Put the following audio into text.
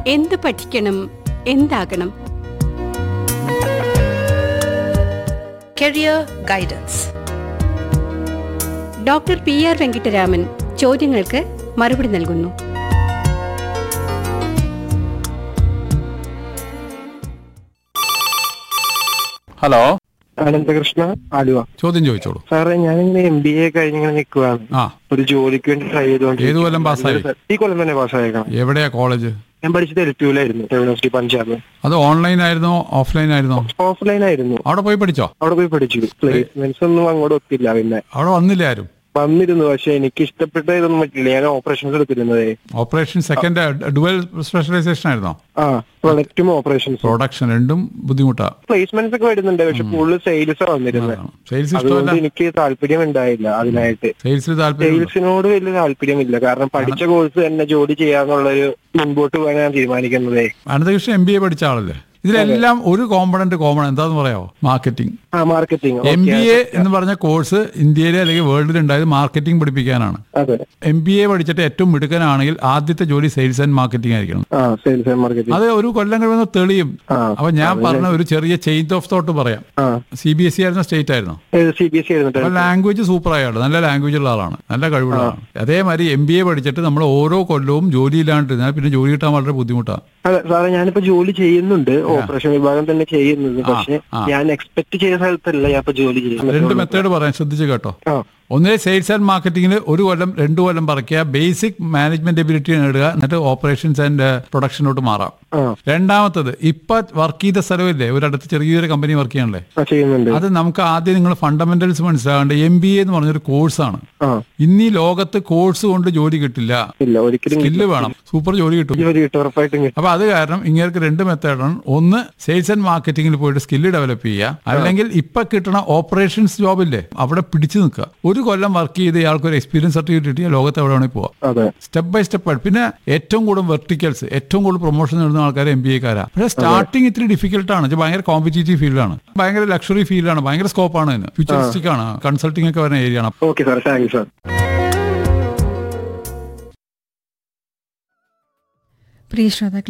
എന്ത് പഠിക്കണം എന്താകണം Career Guidance. Doctor P R Venkataraman ചോദ്യങ്ങൾക്ക് മറുപടി നൽകുന്നു ഹലോ അനന്തകൃഷ്ണ ആലുവ ചോദ്യം ചോദിച്ചോളൂ സാറേ ഞാനിങ്ങനെ എം ബി എ കഴിഞ്ഞിങ്ങനെ നിൽക്കുവാണ് ആ ഒരു ജോലിക്ക് വേണ്ടി ട്രൈ ചെയ്തുകൊണ്ട് ഏത് കൊല്ലം പാസ്സായി? ഈ കൊല്ലം തന്നെ പാസ്സായേക്കണം എവിടെയാ കോളേജ് ഞാൻ പഠിച്ചത് എൽ പി യുലായിരുന്നു യൂണിവേഴ്സിറ്റി പഞ്ചാബ് അത് ഓൺലൈൻ ആയിരുന്നോ ഓഫ്ലൈൻ ആയിരുന്നോ ഓഫ്ലൈൻ ആയിരുന്നു അവിടെ പോയി പഠിച്ചോ അവിടെ പോയി പഠിച്ചു പ്ലേസ്മെന്റ്സ് ഒന്നും അങ്ങോട്ട് ഒത്തില്ല പിന്നെ അവിടെ വന്നില്ല ആരും വന്നിരുന്നു പക്ഷെ എനിക്ക് ഇഷ്ടപ്പെട്ട ഇതൊന്നും പറ്റില്ല ഞാൻ ഓപ്പറേഷൻസ് എടുത്തിരുന്നതേ ഓപ്പറേഷൻ സെക്കൻഡ് ഡുവൽ സ്പെഷ്യലൈസേഷൻ ആയിരുന്നോ ആ പ്രൊഡക്റ്റും ഓപ്പറേഷൻസും പ്രൊഡക്ഷൻ രണ്ടും ബുദ്ധിമുട്ടാ പ്ലേസ്മെന്റ്സ് ഒക്കെ വരുന്നുണ്ട് പക്ഷെ കൂടുതൽ സെയിൽസ് വന്നിരുന്നത് സെയിൽസ് അതുകൊണ്ട് ഇഷ്ടമല്ല എനിക്ക് താല്പര്യം ഉണ്ടായില്ല അതിനായിട്ട് സെയിൽസിൽ താല്പര്യം സെയിൽസിനോട് വലിയ താല്പര്യമില്ല കാരണം പഠിച്ച കോഴ്സ് തന്നെ ജോലി ചെയ്യാന്നുള്ളൊരു മുൻപോട്ട് പോകാൻ ഞാൻ തീരുമാനിക്കുന്നതേ അനന്തകൃഷ്ണൻ എം ബി എ പഠിച്ച ആളല്ലേ ഇതിലെല്ലാം ഒരു കോമ്പണന്റ് കോമൺ എന്താന്ന് പറയാമോ മാർക്കറ്റിംഗ് ആ മാർക്കറ്റിംഗ് എം ബി എ എന്ന് പറഞ്ഞ കോഴ്സ് ഇന്ത്യയിലെ അല്ലെങ്കിൽ വേൾഡിൽ ഉണ്ടായത് മാർക്കറ്റിംഗ് പഠിപ്പിക്കാനാണ് അതെ എം ബി എ പഠിച്ചിട്ട് ഏറ്റവും മിടുക്കനാണെങ്കിൽ ആദ്യത്തെ ജോലി സെയിൽസ് ആൻഡ് മാർക്കറ്റിംഗ് ആയിരിക്കണം ആ സെയിൽസ് ആൻഡ് മാർക്കറ്റിംഗ് അത് ഒരു കൊല്ലം കഴിയുമ്പോൾ തെളിയും ആ. അപ്പൊ ഞാൻ പറഞ്ഞ ഒരു ചെറിയ ചേഞ്ച് ഓഫ് തോട്ട് പറയാം ആ സി ബി എസ് ഇ ആയിരുന്ന സ്റ്റേറ്റ് ആയിരുന്നു സി ബി എസ് സി അപ്പൊ ആയിരുന്നു ലാംഗ്വേജ് സൂപ്പർ ആയാണ് നല്ല ലാംഗ്വേജ് ഉള്ള ആളാണ് നല്ല കഴിവുള്ള ആളാണ് അതേമാതിരി എം ബി എ പഠിച്ചിട്ട് നമ്മൾ ഓരോ കൊല്ലവും ജോലി ഇല്ലാണ്ടിരുന്നാൽ പിന്നെ ജോലി കിട്ടാൻ വളരെ ബുദ്ധിമുട്ടാണ് അതെ സാറേ ഞാനിപ്പോ ജോലി ചെയ്യുന്നുണ്ട് ഓപ്പറേഷൻ വിഭാഗം തന്നെ ചെയ്യുന്നത് പക്ഷെ ആ. ഞാൻ എക്സ്പെക്ട് ചെയ്ത സ്ഥലത്തല്ല ഞാൻ ഇപ്പൊ ജോലി രണ്ട് ചെയ്യുന്നത് മെത്തേഡ് പറയാൻ ശ്രദ്ധിച്ച് കേട്ടോ ആ ഒന്നേ സെയിൽസ് ആൻഡ് മാർക്കറ്റിംഗിൽ ഒരു കൊല്ലം രണ്ട് കൊല്ലം പറിക്കുക ബേസിക് മാനേജ്മെന്റ് എബിലിറ്റി നേടുക എന്നിട്ട് ഓപ്പറേഷൻസ് ആൻഡ് പ്രൊഡക്ഷനോട്ട് മാറാം ആ രണ്ടാമത്തത് ഇപ്പൊ വർക്ക് ചെയ്ത സ്ഥലമില്ലേ ഒരിടത്ത് ചെറിയൊരു കമ്പനി വർക്ക് ചെയ്യണല്ലേ ആ ചെയ്യുന്നുണ്ട് അത് നമുക്ക് ആദ്യം നിങ്ങൾ ഫണ്ടമെന്റൽസ് മനസ്സിലാകേണ്ട എം ബി എ എന്ന് പറഞ്ഞൊരു കോഴ്സാണ് ആ ഇന്നീ ലോകത്ത് കോഴ്സ് കൊണ്ട് ജോലി കിട്ടില്ല ഇല്ല ഒരിക്കലും സ്കില്ല് വേണം സൂപ്പർ ജോലി കിട്ടും ജോലി കിട്ടും ഉറപ്പായിട്ടും കിട്ടും അപ്പൊ അത് കാരണം ഇങ്ങനെ രണ്ട് മെത്തേഡാണ് ഒന്ന് സെയിൽസ് ആൻഡ് മാർക്കറ്റിംഗിൽ പോയിട്ട് സ്കില്ല് ഡെവലപ്പ് ചെയ്യുക അല്ലെങ്കിൽ ഇപ്പൊ കിട്ടുന്ന ഓപ്പറേഷൻസ് ജോബില്ലേ അവിടെ പിടിച്ചു നിൽക്കുക ഒരു കൊല്ലം വർക്ക് ചെയ്ത് ഇയാൾക്ക് ഒരു എക്സ്പീരിയൻസ് സർട്ടിഫിക്കറ്റ് കിട്ടിയാൽ ലോകത്ത് എവിടെ വേണമെങ്കിൽ പോവാം അതെ സ്റ്റെപ്പ് ബൈ സ്റ്റെപ്പ് പിന്നെ ഏറ്റവും കൂടുതൽ വെർട്ടിക്കൽസ് ഏറ്റവും കൂടുതൽ പ്രൊമോഷൻ നേടുന്ന ആൾക്കാർ എം ബി എക്കാരാ പക്ഷേ സ്റ്റാർട്ടിങ് ഇത്തിരി ഡിഫിക്കൽട്ട് ആണ് ഇത് ഭയങ്കര കോമ്പറ്റീറ്റീവ് ഫീൽഡാണ് ഭയങ്കര ലക്ഷറി ഫീൽഡാണ് ഭയങ്കര സ്കോപ്പാണ് ഇതിന് ഫ്യൂച്ചറിസ്റ്റിക് ആണ് കൺസൾട്ടിംഗ് ഒക്കെ വരുന്ന ഏരിയ ആണ് okay sir thank you sir പ്രിയ ശ്രോതാക്കളെ